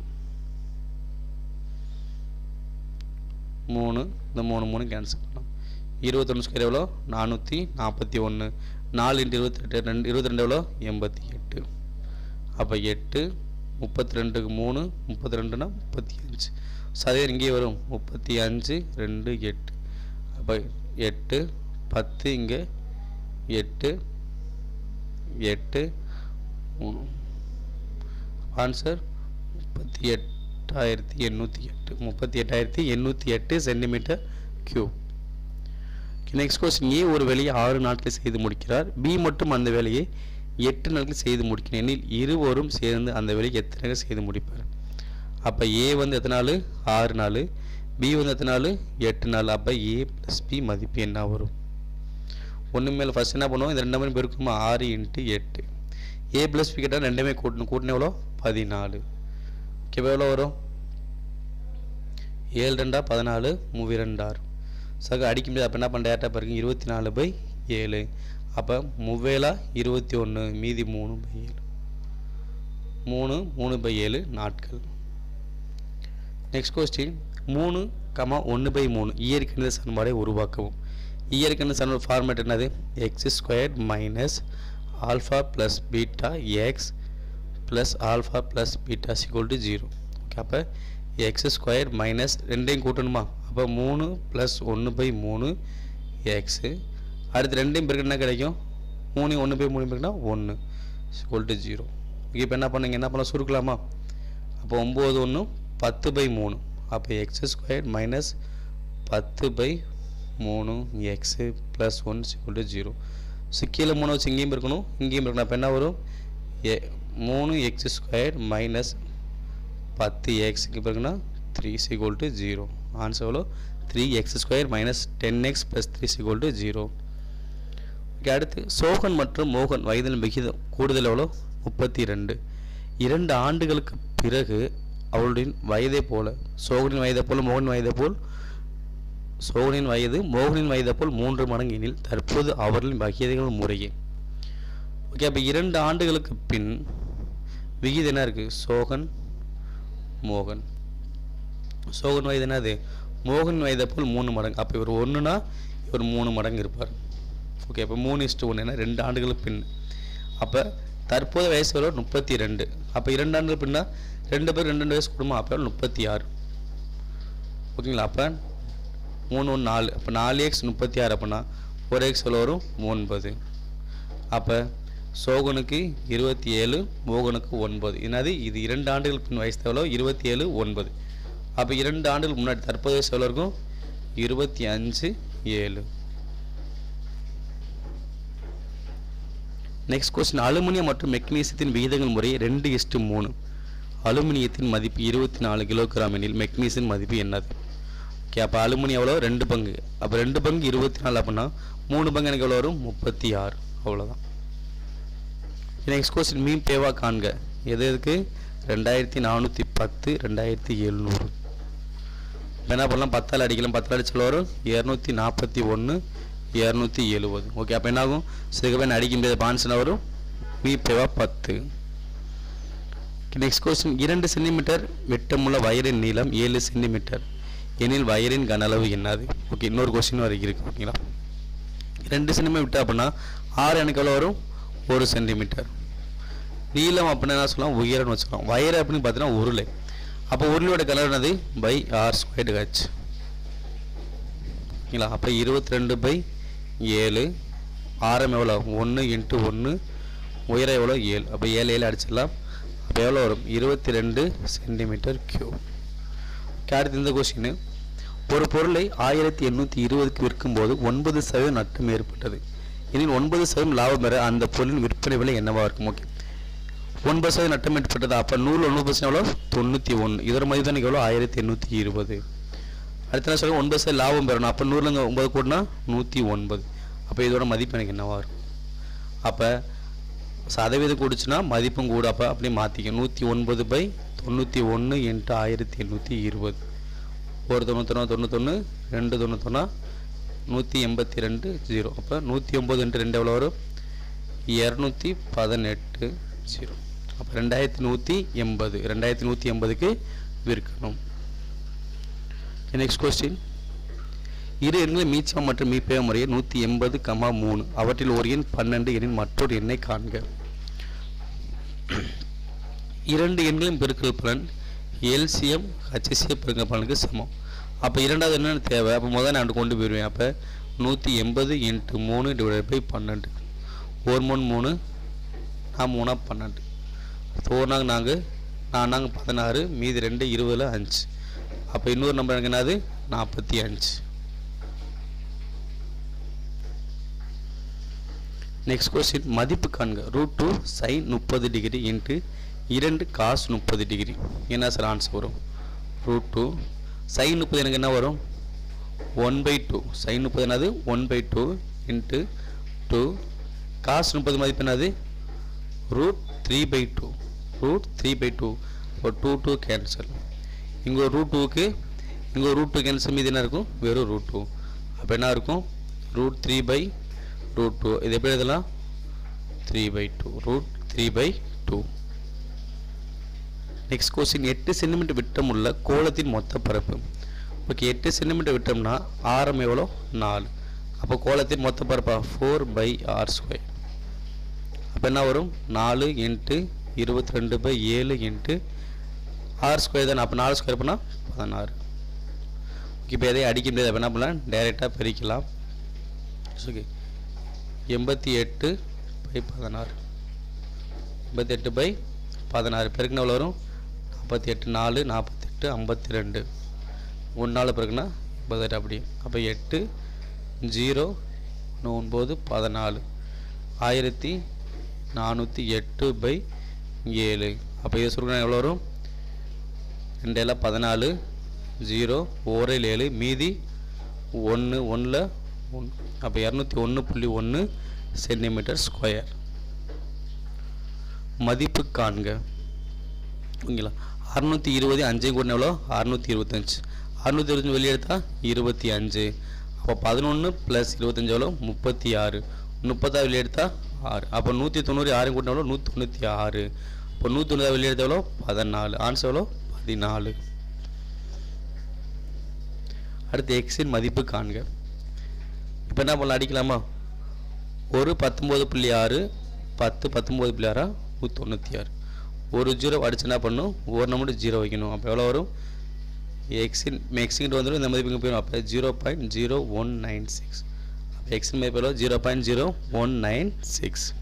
மூணு இந்த மூணு மூணு கேன்சல் பண்ணலாம் இருபத்தொன்று ஸ்கொயர் எவ்வளோ நானூற்றி நாற்பத்தி ஒன்று நாலு இன்ட்டு இருபத்தெட்டு ரெண்டு இருபத்தி ரெண்டு எவ்வளோ எண்பத்தி எட்டு அப்போ எட்டு முப்பத்தி ரெண்டுக்கு மூணு முப்பத்தி ரெண்டுனா முப்பத்தி அஞ்சு சதவீதம் இங்கேயே வரும் முப்பத்தி அஞ்சு ரெண்டு எட்டு அப்போ எட்டு பத்து இங்கே எட்டு எட்டு மூணு ஆன்சர் முப்பத்தி எட்டாயிரத்தி எண்ணூற்றி எட்டு முப்பத்தி எட்டாயிரத்தி எண்ணூற்றி எட்டு centimetre cube next question A ஒரு வேலையை ஆறு நாட்களில் செய்து முடிக்கிறார் பி மட்டும் அந்த வேலையை எட்டு நாட்களில் செய்து முடிக்கணும் எனில் இருவரும் சேர்ந்து அந்த வேலையை எத்தனை நாள் செய்து முடிப்பார் அப்போ ஏ வந்து எத்தனை நாள் ஆறு நாள் பி வந்து எத்தனை நாள் எட்டு நாள் அப்போ ஏ ப்ளஸ் பி மதிப்பு என்ன வரும் ஒன்று மேலே ஃபஸ்ட் என்ன பண்ணுவோம் இந்த ரெண்டு நம்பரும் பெருக்குமா ஆறு இன்ட்டு எட்டு ஏ ப்ளஸ் பி கேட்டால் ரெண்டுமே கூட்டணும் கூட்டின எவ்வளோ பதினாலு ஓகே எவ்வளோ வரும் ஏழு ரெண்டா பதினாலு மூவி ரெண்டாறு சக அடிக்க முடியாது அப்போ என்ன பண்ண டேட்டா பாருங்க இருபத்தி நாலு பை ஏழு அப்போ மூவேலா இருபத்தி ஒன்று மீதி மூணு பை ஏழு மூணு மூணு பை ஏழு நாட்கள் நெக்ஸ்ட் கொஸ்டின் மூணு கமா ஒன்று பை மூணு இயற்கணித சமன்பாடை உருவாக்கவும் இயற்கணித சமன்பாடு ஃபார்மேட் என்னது x square minus alpha plus beta x plus alpha plus beta equal to zero okay அப்போ எக்ஸ் ஸ்கொயர் மைனஸ் ரெண்டையும் கூட்டணுமா அப்போ மூணு ப்ளஸ் ஒன்று பை மூணு எக்ஸு அடுத்து ரெண்டையும் பிறகு என்ன கிடைக்கும் மூணையும் ஒன்று பை மூணு பிறகுனா ஒன்று சிக்வல் டு ஜீரோ ஓகே இப்போ என்ன பண்ணுங்க என்ன பண்ணலாம் சுருக்கலாமா அப்போ ஒம்பது ஒன்று பத்து பை மூணு அப்போ எக்ஸ் ஸ்கொயர் மைனஸ் பத்து பை மூணு x plus one equal to zero so கீழே மூணு வச்சு இங்கேயும் இருக்கணும் இங்கேயும் இருக்கணும் அப்போ என்ன வரும் ஏ மூணு எக்ஸ் ஸ்கொயர் மைனஸ் பத்து எக்ஸுக்கு பிறகுனா three equal to zero answer எவ்வளோ three x square minus ten x plus three equal to zero okay அடுத்து சோகன் மற்றும் மோகன் வயதில் விகிதம் கூடுதல் எவ்வளோ முப்பத்தி ரெண்டு இரண்டு ஆண்டுகளுக்கு பிறகு அவளுடைய வயதை போல சோகனின் வயதை போல் மோகனின் வயதை போல் சோகனின் வயது மோகனின் வயதை போல் மூன்று மடங்கு எனில் தற்போது அவர்களின் வகைகள் முறையே ஓகே அப்போ இரண்டு ஆண்டுகளுக்கு பின் விகிதம் என்ன இருக்குது சோகன் மோகன் சோகன் வயது என்னது மோகன் வயதை போல் மூணு மடங்கு அப்போ இவர் ஒன்றுனா இவர் மூணு மடங்கு இருப்பார் ஓகே அப்போ மூணு இஸ்ட்டு ஒன்றுனா ரெண்டு ஆண்டுகளுக்கு பின் அப்போ தற்போது வயசு எவ்வளோ முப்பத்தி ரெண்டு அப்போ இரண்டு ஆண்டுகள் பின்னா ரெண்டு பேர் ரெண்டு ரெண்டு வயசு குடும்பம் அப்போ முப்பத்தி ஆறு ஓகேங்களா அப்போ மூணு ஒன்று நாலு அப்போ நாலு எக்ஸ் முப்பத்தி ஆறு அப்படின்னா ஒரு எக்ஸ் எவ்வளோ வரும் ஒன்பது அப்போ சோகனுக்கு இருபத்தி ஏழு மோகனுக்கு ஒன்பது என்னது இது இரண்டு ஆண்டுகள் பின் வயசு எவ்வளோ இருபத்தி ஏழு ஒன்பது அப்போ இரண்டு ஆண்டுகள் முன்னாடி தற்போது வயசு எவ்வளோ இருக்கும் இருபத்தி அஞ்சு ஏழு நெக்ஸ்ட் கொஸ்டின் அலுமினியம் மற்றும் மெக்னீசியத்தின் விகிதங்கள் முறை ரெண்டு இஸ்டு மூணு அலுமினியத்தின் மதிப்பு இருபத்தி நாலு கிலோகிராம் எனில் மெக்னீசியன் மதிப்பு என்னது ஓகே அப்போ அலுமினியம் எவ்வளோ ரெண்டு பங்கு அப்போ ரெண்டு பங்கு இருபத்தி நாலு அப்படின்னா மூணு பங்கு எனக்கு எவ்வளோ வரும் முப்பத்தி ஆறு அவ்வளோதான் நெக்ஸ்ட் கொஸ்டின் மீன் பேவா காண்க எது எதுக்கு ரெண்டாயிரத்தி நானூற்றி பத்து ரெண்டாயிரத்தி எழுநூறு இப்போ என்ன பண்ணலாம் பத்தால் அடிக்கலாம் பத்தால் அடிச்சல் வரும் இரநூத்தி நாற்பத்தி ஒன்று இரநூத்தி எழுபது ஓகே அப்போ என்ன ஆகும் சிறுகவே அடிக்க முடியாத பான்ஸ்னா வரும் மீ பேவா பத்து நெக்ஸ்ட் கொஸ்டின் இரண்டு சென்டிமீட்டர் விட்டமுள்ள வயரின் நீளம் ஏழு சென்டிமீட்டர் எனில் வயரின் கன அளவு என்னது ஓகே இன்னொரு கொஸ்டின் வரைக்கும் இருக்கு ஓகேங்களா ரெண்டு சென்டிமீட்டர் விட்டு அப்படின்னா ஆறு எனக்கு எவ்வளோ வரும் ஒரு சென்டிமீட்டர் நீளம் அப்படின்னா என்ன சொல்லலாம் உயரம்னு வச்சுக்கலாம் வயர் அப்படின்னு பார்த்தீங்கன்னா உருளை அப்போ உருளையோட கலர் என்னது பை ஆர் ஸ்கொயர்டு ஹச் ஓகேங்களா அப்போ இருபத்தி ரெண்டு பை ஏழு ஆரம் எவ்வளோ ஒன்று இன்ட்டு ஒன்று உயரம் எவ்வளோ ஏழு அப்போ ஏழு ஏழு அடிச்சிடலாம் அப்போ எவ்வளோ வரும் இருபத்தி ரெண்டு சென்டிமீட்டர் கியூப் அடுத்து இந்த கொஸ்டின் ஒரு பொருளை ஆயிரத்தி எண்ணூற்றி இருபதுக்கு விற்கும்போது ஒன்பது சதவீதம் நட்டம் ஏற்பட்டது எனில் ஒன்பது சதவீதம் லாபம் பெற அந்த பொருளின் விற்பனை விலை என்னவா இருக்கும் ஓகே ஒன்பது சதவீதம் நட்டம் ஏற்பட்டது அப்போ நூறு ஒன்பது பர்சன்ட் எவ்வளோ தொண்ணூற்றி ஒன்று இதோட மதிப்பு தான் எவ்வளோ ஆயிரத்தி எண்ணூற்றி இருபது அடுத்த என்ன சொல்லுங்க ஒன்பது சதவீதம் லாபம் பெறணும் அப்போ நூறுலேருந்து ஒன்பது கூட்டினா நூற்றி ஒன்பது அப்போ இதோட மதிப்பு எனக்கு என்னவா இருக்கும் அப்போ சதவீதம் கூடுச்சுன்னா மதிப்பும் கூட அப்போ அப்படியே மாற்றிக்க நூற்றி ஒன்பது பை தொண்ணூற்றி ஒன்று இன்ட்டு ஆயிரத்தி எண்ணூற்றி இருபது ஒரு தொண்ணூத்தொன்று தொண்ணூத்தொன்று ரெண்டு தொண்ணூத்தொன்னா நூற்றி எண்பத்தி ரெண்டு ஜீரோ அப்போ நூற்றி ஒம்பது இன்ட்டு ரெண்டு எவ்வளோ வரும் இரநூத்தி பதினெட்டு ஜீரோ அப்போ ரெண்டாயிரத்தி நூற்றி எண்பது ரெண்டாயிரத்தி நூற்றி எண்பதுக்கு விற்கணும் நெக்ஸ்ட் கொஸ்டின் இரு எண்களின் மீச்சம் மற்றும் மீப்பேய முறையை நூற்றி எண்பது கமா மூணு அவற்றில் ஒரு எண் பன்னெண்டு எண்ணின் மற்றொரு எண்ணை காண்க இரண்டு எண்களின் பெருக்கல் பலன் எல்சிஎம் ஹச்சிசிஎம் பெருக்கல் பலனுக்கு சமம் அப்போ இரண்டாவது என்னென்னு தேவை அப்போ முதல்ல நான் கொண்டு போயிடுவேன் அப்போ நூற்றி எண்பது இன்ட்டு மூணு டிவைட் பை பன்னெண்டு ஒரு மூணு மூணு நான் மூணா பன்னெண்டு ஒரு நாங்க நாங்கள் நான் நாங்கள் பதினாறு மீதி ரெண்டு இருபதில் அஞ்சு அப்போ இன்னொரு நம்பர் எனக்கு என்னது நாற்பத்தி அஞ்சு நெக்ஸ்ட் கொஸ்டின் மதிப்பு காண்க ரூட் டூ சைன் முப்பது டிகிரி இன்ட்டு இரண்டு காஸ் முப்பது டிகிரி என்ன சார் ஆன்சர் வரும் ரூட் டூ சைன் முப்பது எனக்கு என்ன வரும் ஒன் பை டூ சைன் முப்பது என்னது one by two into two cos முப்பது மதிப்பு என்னது root three by two root three by two ஒரு டூ டூ கேன்சல் இங்கே ஒரு ரூட் டூக்கு இங்கே ஒரு ரூட் டூ கேன்சல் மீது என்ன இருக்கும் வெறும் ரூட் டூ அப்போ என்ன இருக்கும் root three by root two இது எப்படி எழுதலாம் three by two root three by two next question எட்டு சென்டிமீட்டர் விட்டம் உள்ள கோலத்தின் மொத்த பரப்பு ஓகே எட்டு சென்டிமீட்டர் விட்டோம்னா ஆரம் எவ்வளோ நாலு அப்போ கோலத்தின் மொத்த பரப்பா ஃபோர் பை ஆர் ஸ்கொயர் அப்போ என்ன வரும் நாலு இன்ட்டு இருபத்தி ரெண்டு பை ஏழு இன்ட்டு ஆர் ஸ்கொயர் தானே அப்போ நாலு ஸ்கொயர் பண்ணால் பதினாறு இப்போ எதையும் அடிக்க முடியாது அப்போ என்ன பண்ணலாம் டைரெக்டாக பிரிக்கலாம் ஓகே எண்பத்தி எட்டு பை பதினாறு எண்பத்தி எட்டு பை பதினாறு பெருக்குனா எவ்வளோ வரும் நாற்பத்தி எட்டு நாலு நாற்பத்தெட்டு ஐம்பத்தி ரெண்டு ஒன்று நாள் பிறகுனா எண்பத்தெட்டு அப்படி அப்போ எட்டு ஜீரோ ஒம்பது பதினாலு ஆயிரத்தி நானூற்றி எட்டு பை ஏழு அப்போ இதை சுருக்கினா எவ்வளோ வரும் ரெண்டு ஏழா பதினாலு ஜீரோ ஓரையில் ஏழு மீதி ஒன்று ஒன்றில் ஒன்று அப்போ இரநூத்தி ஒன்று புள்ளி ஒன்று சென்டிமீட்டர் ஸ்கொயர் மதிப்பு காண்க ஓகேங்களா அறுநூற்றி இருபது அஞ்சையும் கூட எவ்வளோ அறுநூற்றி இருபத்தஞ்சு அறுநூற்றி இருபத்தஞ்சு வெளியே எடுத்தால் இருபத்தி அஞ்சு அப்போ பதினொன்று ப்ளஸ் இருபத்தஞ்சு எவ்வளோ முப்பத்தி ஆறு முப்பத்தாறு வெளியே எடுத்தால் ஆறு அப்போ நூற்றி தொண்ணூறு ஆறு கூட எவ்வளோ நூற்றி தொண்ணூற்றி ஆறு இப்போ நூற்றி தொண்ணூறு வெளியே எடுத்தால் எவ்வளோ பதினாலு ஆன்சர் எவ்வளோ பதினாலு அடுத்து எக்ஸின் மதிப்பு காண்க இப்போ என்ன பண்ணலாம் அடிக்கலாமா ஒரு பத்தொம்போது புள்ளி ஆறு பத்து பத்தொம்போது புள்ளி ஆறா நூற்றி தொண்ணூற்றி ஆறு ஒரு ஜீரோ அடிச்சு என்ன பண்ணும் ஒரு நம்பர் ஜீரோ வைக்கணும் அப்போ எவ்வளோ வரும் எக்ஸின் எக்ஸிங்கிட்ட வந்துடும் இந்த மதிப்பு இங்கே போயிடும் அப்போ zero point zero one nine six அப்போ எக்ஸின் மதிப்பு எவ்வளோ zero point zero one nine six